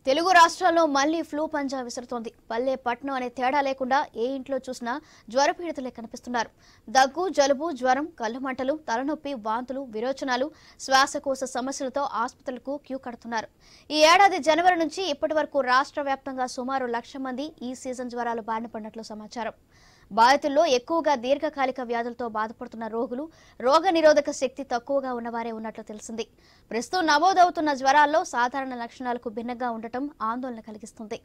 తెలుగు రాష్ట్రాల్లో మళ్లీ ఫ్లూ పంజా విసురుతోంది పల్లె పట్నం అనే తేడా లేకుండా ఏ ఇంట్లో చూసినా జ్వరపీడితులే కనిపిస్తున్నారు దగ్గు జలుబు జ్వరం కళ్ళమంటలు తలనొప్పి వాంతులు విరోచనాలు శ్వాసకోశ సమస్యలతో ఆసుపత్రులకు క్యూ కడుతున్నారు ఈ ఏడాది జనవరి నుంచి ఇప్పటి వరకు రాష్ట్ర వ్యాప్తంగా సుమారు లక్ష మంది ఈ సీజన్ జ్వరాలు బారిన పడినట్లు సమాచారం బాధితుల్లో ఎక్కువగా దీర్ఘకాలిక వ్యాధులతో బాధపడుతున్న రోగులు రోగ నిరోధక శక్తి తక్కువగా ఉన్నవారే ఉన్నట్లు తెలిసింది ప్రస్తుతం నమోదవుతున్న జ్వరాల్లో సాధారణ లక్షణాలకు భిన్నంగా ఉండటం ఆందోళన కలిగిస్తుంది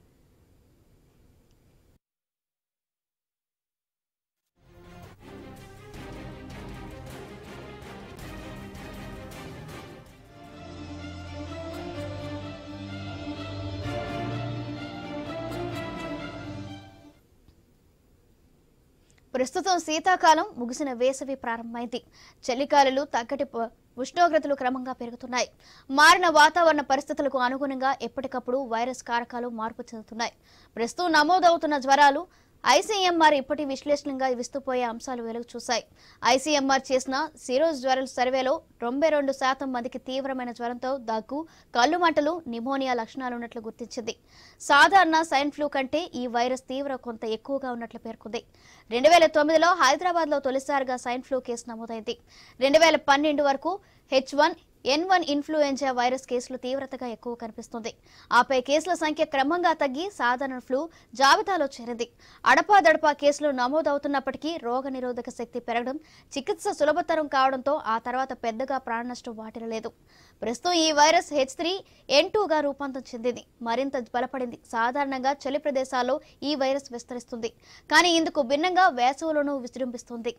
ప్రస్తుతం శీతాకాలం ముగిసిన వేసవి ప్రారంభమైంది చలికాలలు తగ్గటి ప- ఉష్ణోగ్రతలు క్రమంగా పెరుగుతున్నాయి మారిన వాతావరణ పరిస్థితులకు అనుగుణంగా ఎప్పటికప్పుడు వైరస్ కారకాలు మార్పు చెందుతున్నాయి ప్రస్తుతం నమోదవుతున్న జ్వరాలు ఐసీఎంఆర్ ఇప్పటి విశ్లేషణగా విస్తుపోయే అంశాలు వెలుగు చూశాయి ఐసీఎంఆర్ చేసిన సిరోజ్ జ్వరాల సర్వేలో తొంభై రెండు శాతం మందికి తీవ్రమైన జ్వరంతో దగ్గు కళ్ళు మంటలు నిమోనియా లక్షణాలు ఉన్నట్లు గుర్తించింది సాధారణ సైన్ ఫ్లూ కంటే ఈ వైరస్ తీవ్ర కొంత ఎక్కువగా ఉన్నట్లు పేర్కొంది రెండు వేల తొమ్మిదిలో హైదరాబాద్ లో తొలిసారిగా సైన్ ఫ్లూ కేసు నమోదైంది రెండు వేల పన్నెండు వరకు H one N one influenza virus కేసులు తీవ్రతగా ఎక్కువ కనిపిస్తుంది ఆపై కేసుల సంఖ్య క్రమంగా తగ్గి సాధారణ ఫ్లూ జాబితాలో చేరింది అడపాదడపా కేసులు నమోదవుతున్నప్పటికీ రోగ నిరోధక శక్తి పెరగడం చికిత్స సులభతరం కావడంతో ఆ తర్వాత పెద్దగా ప్రాణ నష్టం వాటిల్లలేదు ప్రస్తుతం ఈ వైరస్ హెచ్ త్రీ ఎన్ టూగా రూపాంతరం చెందింది మరింత బలపడింది సాధారణంగా చలి ప్రదేశాల్లో ఈ వైరస్ విస్తరిస్తుంది కానీ ఇందుకు భిన్నంగా వేసవిలోనూ విజృంభిస్తుంది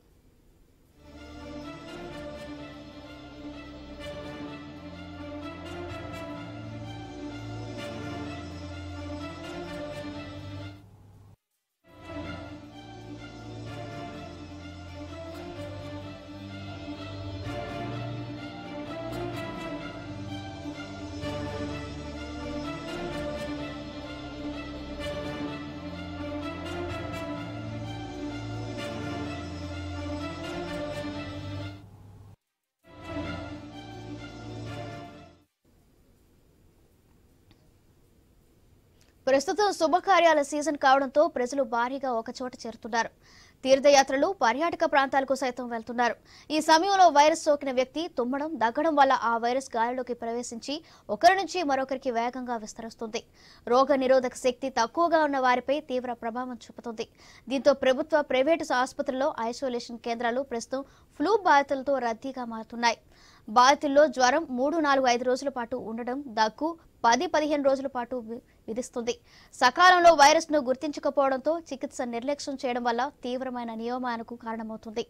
ప్రస్తుతం శుభకార్యాల సీజన్ కావడంతో ప్రజలు భారీగా ఒకచోట చేరుతున్నారు తీర్థయాత్రలు పర్యాటక ప్రాంతాలకు సైతం వెళ్తున్నారు ఈ సమయంలో వైరస్ సోకిన వ్యక్తి తుమ్మడం దగ్గడం వల్ల ఆ వైరస్ గాలిలోకి ప్రవేశించి ఒకరి నుంచి మరొకరికి వేగంగా విస్తరిస్తుంది రోగ నిరోధక శక్తి తక్కువగా ఉన్న వారిపై తీవ్ర ప్రభావం చూపుతుంది దీంతో ప్రభుత్వ ప్రైవేటు ఆసుపత్రుల్లో ఐసోలేషన్ కేంద్రాలు ప్రస్తుతం ఫ్లూ బాధితులతో రద్దీగా మారుతున్నాయి బాధితుల్లో జ్వరం మూడు నాలుగు ఐదు రోజుల పాటు ఉండడం దగ్గు పది పదిహేను రోజుల పాటు వి- విధిస్తుంది సకాలంలో వైరస్ ను గుర్తించకపోవడంతో చికిత్స నిర్లక్ష్యం చేయడం వల్ల తీవ్రమైన నియమానికి కారణమవుతుంది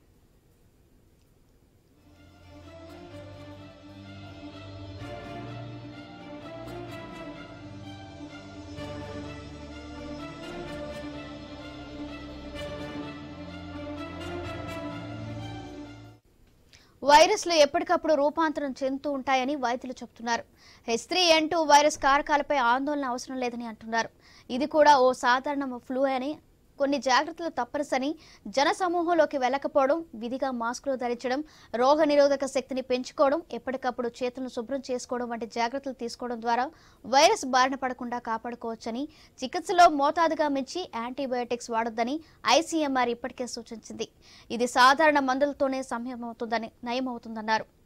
వైరస్లు ఎప్పటికప్పుడు రూపాంతరం చెందుతూ ఉంటాయని వైద్యులు చెబుతున్నారు H three N two virus కారకాలపై ఆందోళన అవసరం లేదని అంటున్నారు ఇది కూడా ఓ సాధారణ ఫ్లూ అని కొన్ని జాగ్రత్తలు తప్పనిసరి జన సమూహంలోకి వెళ్ళకపోవడం విధిగా మాస్కులు ధరించడం రోగ నిరోధక శక్తిని పెంచుకోవడం ఎప్పటికప్పుడు చేతులను శుభ్రం చేసుకోవడం వంటి జాగ్రత్తలు తీసుకోవడం ద్వారా వైరస్ బారిన పడకుండా కాపాడుకోవచ్చని చికిత్సలో మోతాదుగా మించి యాంటీబయోటిక్స్ వాడొద్దని ఐసీఎంఆర్ ఇప్పటికే సూచించింది ఇది సాధారణ మందులతోనే సమయమవుతుందని నయమవుతుందన్నారు